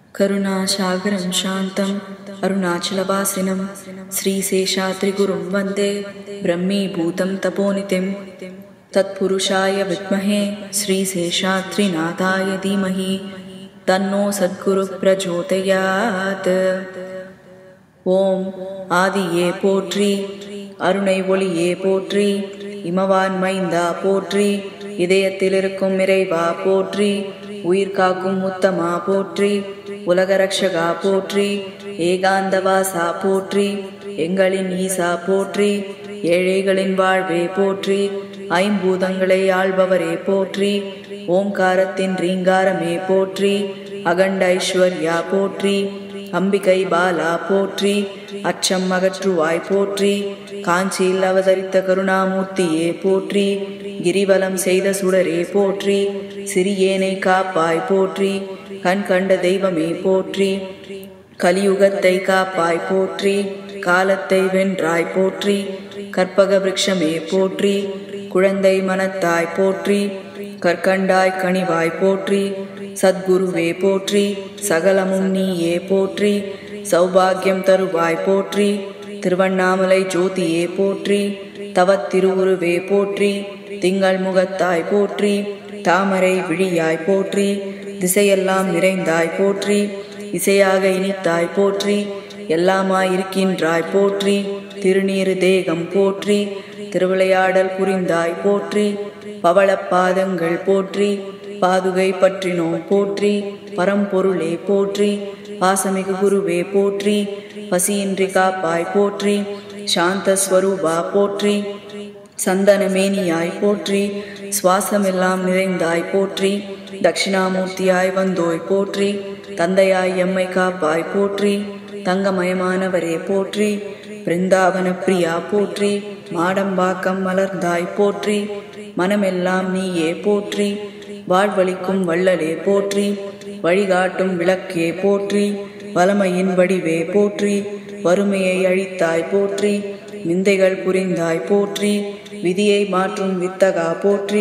करुणासागरं शान्तम् अरुणाचलवासिनं श्रीशेषाद्रिगुरुं वन्दे ब्रह्मीभूतं तपोनितिं तत्पुरुषाय विद्महे श्रीशेषाद्रिनाथाय धीमहि तन्नो सद्गुरुः प्रचोदयात् ஓம் ஆதியே போற்றி அருணை ஒளியே போற்றி இமவான் மைந்தா போற்றி இதயத்தில் இருக்கும் இறைவா போற்றி உயிர் காக்கும் உத்தமா போற்றி உலக ரக்ஷகா போற்றி ஏகாந்தவாசா போற்றி எங்களின் ஈசா போற்றி ஏழைகளின் வாழ்வே போற்றி ஐம்பூதங்களை ஆள்பவரே போற்றி ஓம்காரத்தின் ரீங்காரமே போற்றி அகண்ட ஐஸ்வர்யா போற்றி அம்பிகை பாலா போற்றி அச்சம் அகற்றுவாய் போற்றி காஞ்சியில் அவதரித்த கருணாமூர்த்தியே போற்றி கிரிவலம் செய்த சுடரே போற்றி சிறியேனை காப்பாய் போற்றி கண் கண்ட தெய்வமே போற்றி கலியுகத்தை காப்பாய் போற்றி காலத்தை வென்றாய் போற்றி கற்பக விருட்சமே போற்றி குழந்தை மனத்தாய் போற்றி கற்கண்டாய் கனிவாய் போற்றி சத்குருவே போற்றி சகலமும் நீயே போற்றி சௌபாகியம் தருவாய் போற்றி திருவண்ணாமலை ஜோதியே போற்றி தவத்திருவுருவே போற்றி திங்கள் முகத்தாய் போற்றி தாமரை விழியாய் போற்றி திசையெல்லாம் நிறைந்தாய் போற்றி இசையாக இனித்தாய் போற்றி எல்லாமாயிருக்கின்றாய் போற்றி திருநீரு தேகம் போற்றி திருவிளையாடல் புரிந்தாய் போற்றி பவளப்பாதங்கள் போற்றி பாதுகை பற்றினோம் போற்றி பரம்பொருளே போற்றி பாசமிகு குருவே போற்றி பசியின்றி காப்பாய் போற்றி சாந்த ஸ்வரூபா போற்றி சந்தனமேனியாய் போற்றி சுவாசமெல்லாம் நிறைந்தாய் போற்றி தட்சிணாமூர்த்தியாய் வந்தோய் போற்றி தந்தையாய் எம்மை காப்பாய் போற்றி தங்கமயமானவரே போற்றி பிருந்தாவன பிரியா போற்றி மாடம்பாக்கம் மலர்ந்தாய் போற்றி மனமெல்லாம் நீயே போற்றி வாழ்வழிக்கும் வள்ளலே போற்றி வழிகாட்டும் விளக்கே போற்றி வலமையின் வடிவே போற்றி வறுமையை அழித்தாய் போற்றி நிந்தைகள் புரிந்தாய் போற்றி விதியை மாற்றும் வித்தகா போற்றி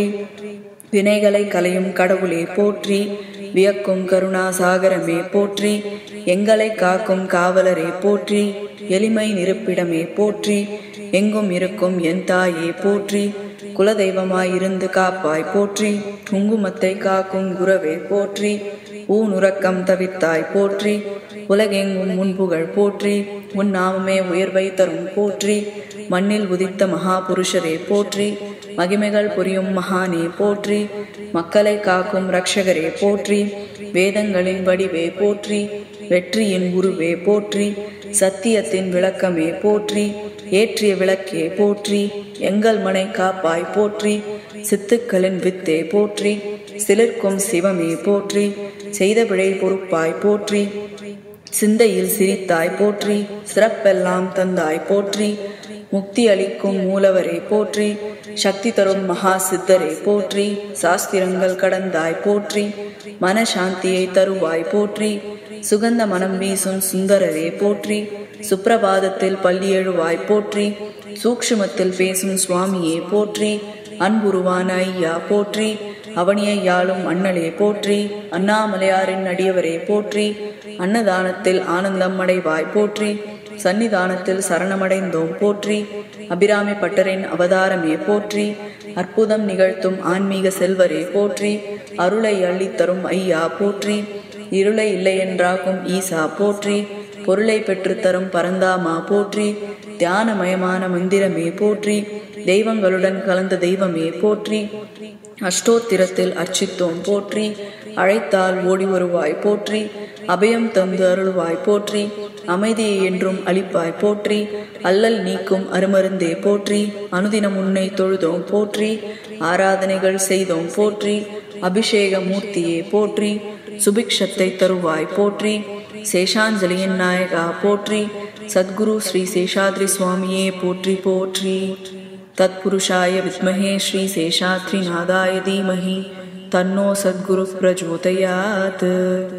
வினைகளை கலையும் கடவுளே போற்றி வியக்கும் கருணாசாகரமே போற்றி எங்களை காக்கும் காவலரே போற்றி எளிமை நிருப்பிடமே போற்றி எங்கும் இருக்கும் என் தாயே போற்றி குலதெய்வமாயிருந்து காப்பாய் போற்றி குங்குமத்தை காக்கும் குரவே போற்றி ஊனுறக்கம் தவித்தாய் போற்றி உலகெங்கும் முன்புகழ் போற்றி உன் நாமமே உயர்வை தரும் போற்றி மண்ணில் உதித்த மகாபுருஷரே போற்றி மகிமைகள் புரியும் மகானே போற்றி மக்களை காக்கும் ரட்சகரே போற்றி வேதங்களின் வடிவே போற்றி வெற்றியின் உருவே போற்றி சத்தியத்தின் விளக்கமே போற்றி ஏற்றிய விளக்கே போற்றி எங்கள் மனை காப்பாய் போற்றி சித்துக்களின் வித்தே போற்றி சிலிர்க்கும் சிவமே போற்றி செய்த விழை பொறுப்பாய் போற்றி சிந்தையில் சிரித்தாய் போற்றி சிறப்பெல்லாம் தந்தாய் போற்றி முக்தி அளிக்கும் மூலவரே போற்றி சக்தி தரும் மகா சித்தரே போற்றி சாஸ்திரங்கள் கடந்தாய் போற்றி மனசாந்தியை தருவாய் போற்றி சுகந்த மனம் வீசும் சுந்தரரே போற்றி சுப்பிரபாதத்தில் பள்ளி எழுவாய் போற்றி சூக்ஷமத்தில் பேசும் சுவாமியே போற்றி அன்புருவான ஐயா போற்றி அவனியை யாழும் அண்ணலே போற்றி அண்ணாமலையாரின் அடியவரே போற்றி அன்னதானத்தில் ஆனந்தம் அடைவாய் போற்றி சன்னிதானத்தில் சரணமடைந்தோம் போற்றி அபிராமி பட்டரின் அவதாரமே போற்றி அற்புதம் நிகழ்த்தும் ஆன்மீக செல்வரே போற்றி அருளை அள்ளித்தரும் ஐயா போற்றி இருளை இல்லை என்றாகும் ஈசா போற்றி பொருளை பெற்றுத்தரும் பரந்தாமா போற்றி தியானமயமான மந்திரமே போற்றி தெய்வங்களுடன் கலந்த தெய்வமே போற்றி அஷ்டோத்திரத்தில் அர்ச்சித்தோம் போற்றி அழைத்தால் ஓடி வருவாய் போற்றி அபயம் தந்து அருள்வாய் போற்றி அமைதியை என்றும் அளிப்பாய் போற்றி அல்லல் நீக்கும் அருமருந்தே போற்றி அனுதினம் உன்னை தொழுதோம் போற்றி ஆராதனைகள் செய்தோம் போற்றி அபிஷேக மூர்த்தியே போற்றி சுபிக்ஷத்தை தருவாய் போற்றி சேஷாஞ்சலியின் நாயகா போற்றி சத்குரு ஸ்ரீ சேஷாத்ரி சுவாமியே போற்றி போற்றி तत्पुरुषाय विद्महे श्रीशेषात्रिनादाय धीमहि तन्नो सद्गुरुः प्रचोदयात्